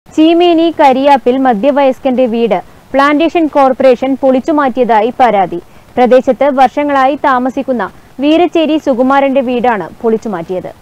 ചീമേനി കരിയാപ്പിൽ മധ്യവയസ്കന്റെ വീട് plantation corporation പൊളിച്ചുമാറ്റിയതായി പരാതി പ്രദേശത്ത് വർഷങ്ങളായി താമസിക്കുന്ന വീരച്ചേരി സുകുമാരന്റെ വീടാണ് പൊളിച്ചുമാറ്റിയത്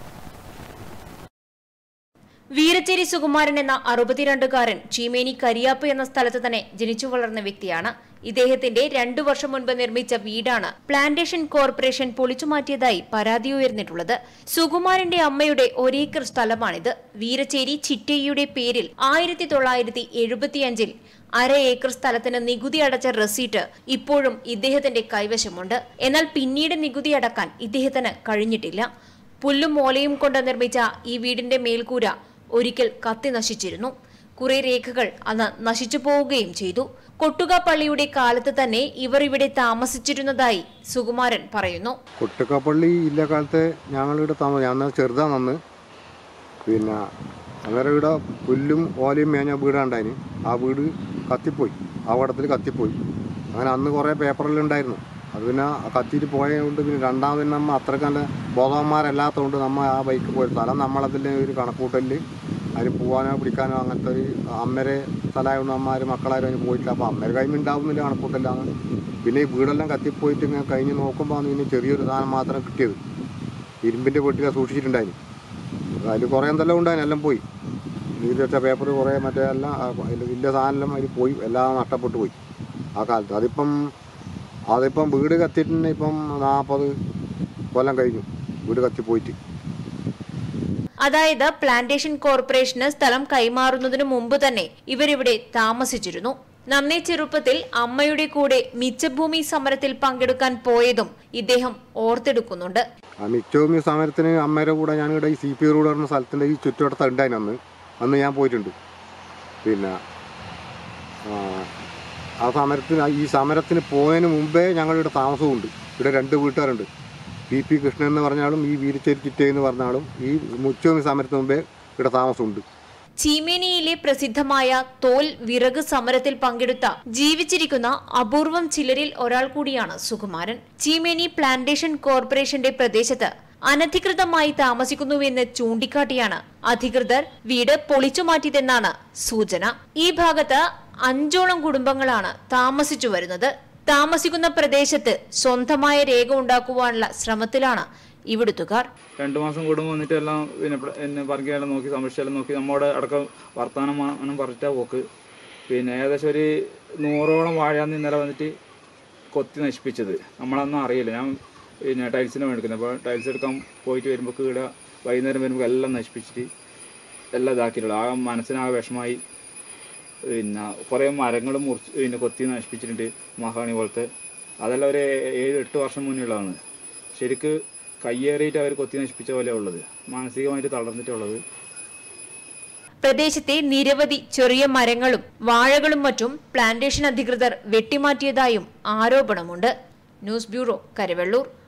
വീരച്ചേരി സുകുമാരൻ എന്ന അറുപത്തിരണ്ടുകാരൻ ചീമേനി കരിയാപ്പ് എന്ന സ്ഥലത്ത് തന്നെ ജനിച്ചു വളർന്ന വ്യക്തിയാണ് ഇദ്ദേഹത്തിന്റെ രണ്ടു വർഷം മുൻപ് നിർമ്മിച്ച വീടാണ് പ്ലാന്റേഷൻ കോർപ്പറേഷൻ പൊളിച്ചുമാറ്റിയതായി പരാതി ഉയർന്നിട്ടുള്ളത് സുകുമാരന്റെ അമ്മയുടെ ഒരേക്കർ സ്ഥലമാണിത് വീരച്ചേരി ചിറ്റയ്യയുടെ പേരിൽ ആയിരത്തി തൊള്ളായിരത്തി എഴുപത്തിയഞ്ചിൽ അര ഏക്കർ സ്ഥലത്തിന് നികുതി അടച്ച റെസീറ്റ് ഇപ്പോഴും ഇദ്ദേഹത്തിന്റെ കൈവശമുണ്ട് എന്നാൽ പിന്നീട് നികുതി അടക്കാൻ ഇദ്ദേഹത്തിന് കഴിഞ്ഞിട്ടില്ല പുല്ലും മോലയും കൊണ്ട് നിർമ്മിച്ച ഈ വീടിന്റെ മേൽക്കൂര ഒരിക്കൽ കത്തി നശിച്ചിരുന്നു കുറെ രേഖകൾ അന്ന് നശിച്ചു പോവുകയും ചെയ്തു കൊട്ടുക പള്ളിയുടെ കാലത്ത് തന്നെ ഇവർ ഇവിടെ താമസിച്ചിരുന്നതായി സുകുമാരൻ പറയുന്നു കൊട്ടുക്കപ്പള്ളി ഇല്ല കാലത്ത് ഞങ്ങളിവിടെ താമസം ഞാൻ അന്ന് ചെറുതാണ് അന്ന് പിന്നെ അന്നേരം ഇവിടെ പുല്ലും ഓലയും മേഞ്ഞ വീടാണ്ടായിന് ആ വീട് കത്തിപ്പോയി ആ വടത്തിൽ കത്തിപ്പോയി അങ്ങനെ അന്ന് കുറേ പേപ്പറിലുണ്ടായിരുന്നു അത് പിന്നെ കത്തിയിട്ട് പോയതുകൊണ്ട് പിന്നെ രണ്ടാമത് നമ്മ അത്രയ്ക്ക് നല്ല ബോധവന്മാരല്ലാത്തതുകൊണ്ട് നമ്മൾ ആ ബൈക്ക് പോയി സ്ഥലം നമ്മളതിൽ ഒരു കണക്കൂട്ടലിൽ അതിന് പോകാനോ പിടിക്കാനോ അങ്ങനത്തെ ഒരു അമ്മരെ സ്ഥലമായതുകൊണ്ട് അമ്മമാർ മക്കളാരും അതിന് പോയിട്ടില്ല അപ്പോൾ അമ്മരെ കൈമ ഉണ്ടാവുന്നില്ല കണക്കൂട്ടലാണ് പിന്നെ ഈ വീടെല്ലാം കത്തിപ്പോയിട്ട് ഇങ്ങനെ കഴിഞ്ഞ് നോക്കുമ്പോൾ പിന്നെ ചെറിയൊരു സാധനം മാത്രം കിട്ടിയത് ഇരുമ്പിൻ്റെ പെട്ടിയിലാണ് സൂക്ഷിച്ചിട്ടുണ്ടായിരുന്നു അതിൽ കുറേ എന്തെല്ലാം ഉണ്ടായിരുന്നു എല്ലാം പോയി നീര് വെച്ച പേപ്പർ കുറേ മറ്റേ എല്ലാം അതിൽ വലിയ സാധനം എല്ലാം അതിൽ പോയി എല്ലാം നഷ്ടപ്പെട്ടു പോയി ആ കാലത്ത് അതിപ്പം അതിപ്പം വീട് കത്തിയിട്ട് ഇപ്പം നാൽപ്പത് കൊല്ലം കഴിഞ്ഞു വീട് കത്തിപ്പോയിട്ട് അതായത് പ്ലാന്റേഷൻ കോർപ്പറേഷന് സ്ഥലം കൈമാറുന്നതിനു മുമ്പ് തന്നെ ഇവരിവിടെ താമസിച്ചിരുന്നു നന്നേ ചെറുപ്പത്തിൽ അമ്മയുടെ കൂടെ മിച്ചഭൂമി സമരത്തിൽ പങ്കെടുക്കാൻ പോയതും ഇദ്ദേഹം ഓർത്തെടുക്കുന്നുണ്ട് ആ മിച്ചവും ഈ സമരത്തിന് അമ്മയുടെ കൂടെ ഞാനിവിടെ ഈ സി പി റോഡ് പറഞ്ഞ സ്ഥലത്തിൻ്റെ ഈ ചുറ്റുവട്ടത്ത് ഉണ്ടായിരുന്നു അന്ന് അന്ന് ഞാൻ പോയിട്ടുണ്ട് പിന്നെ ആ, ആ സമരത്തിന് ഈ സമരത്തിന് പോയതിന് മുമ്പേ ഞങ്ങളിവിടെ താമസമുണ്ട് ഇവിടെ രണ്ട് വീട്ടുകാരുണ്ട് പി പി കൃഷ്ണൻ എന്ന് പറഞ്ഞാലും ഈ വീരച്ചേരി ചിറ്റ എന്ന് പറഞ്ഞാലും ഈ മുച്ചവും ഈ സമരത്തിന് മുമ്പേ ഇവിടെ താമസമുണ്ട് ചീമേനിയിലെ പ്രസിദ്ധമായ തോൽ വിറക് സമരത്തിൽ പങ്കെടുത്ത ജീവിച്ചിരിക്കുന്ന അപൂർവം ചിലരിൽ ഒരാൾ കൂടിയാണ് സുകുമാരൻ ചീമേനി പ്ലാന്റേഷൻ കോർപ്പറേഷന്റെ പ്രദേശത്ത് അനധികൃതമായി താമസിക്കുന്നുവെന്ന് ചൂണ്ടിക്കാട്ടിയാണ് അധികൃതർ വീട് പൊളിച്ചു മാറ്റിയതെന്നാണ് സൂചന ഈ ഭാഗത്ത് അഞ്ചോളം കുടുംബങ്ങളാണ് താമസിച്ചു വരുന്നത് താമസിക്കുന്ന പ്രദേശത്ത് സ്വന്തമായ രേഖ ഉണ്ടാക്കുവാനുള്ള ശ്രമത്തിലാണ് ഇവിടുത്തുകാർ രണ്ട് മാസം കൂടുമ്പോൾ വന്നിട്ട് എല്ലാം പിന്നെ പ്ര- എന്നെ പറങ്കിയെല്ലാം നോക്കി സംരക്ഷിച്ചെല്ലാം നോക്കി നമ്മോട് അടക്കം വർത്തമാനം പറഞ്ഞിട്ടാ പോക്ക് പിന്നെ ഏകദേശം ഒരു നൂറോളം വാഴയാന്ന് ഇന്നലെ വന്നിട്ട് കൊത്തി നശിപ്പിച്ചത് നമ്മളൊന്നും അറിയില്ല ഞാൻ പിന്നെ ടൈൽസിന് എടുക്കുന്നത് അപ്പോൾ ടൈൽസ് എടുക്കാൻ പോയിട്ട് വരുമ്പോൾ ഇവിടെ വൈകുന്നേരം വരുമ്പോൾ എല്ലാം നശിപ്പിച്ചിട്ട് എല്ലാം ഇതാക്കിയിട്ടുള്ളൂ ആ മനസ്സിനാകെ വിഷമായി പിന്നെ കുറേ മരങ്ങളും മുറിച്ച് പിന്നെ കൊത്തി നശിപ്പിച്ചിട്ടുണ്ട് മഹാണി പോലത്തെ അതെല്ലാം ഒരു ഏഴ് എട്ട് വർഷം മുന്നേ ഉള്ളതാണ് ശരിക്ക് കയ്യേറിയിട്ട് അവർ കൊത്തി നശിപ്പിച്ച പോലെ ഉള്ളത് മാനസികമായിട്ട് തളർന്നിട്ടുള്ളത് പ്രദേശത്തെ നിരവധി ചെറിയ മരങ്ങളും വാഴകളും മറ്റും പ്ലാന്റേഷൻ അധികൃതർ വെട്ടിമാറ്റിയതായും ആരോപണമുണ്ട് ന്യൂസ് ബ്യൂറോ കരവെള്ളൂർ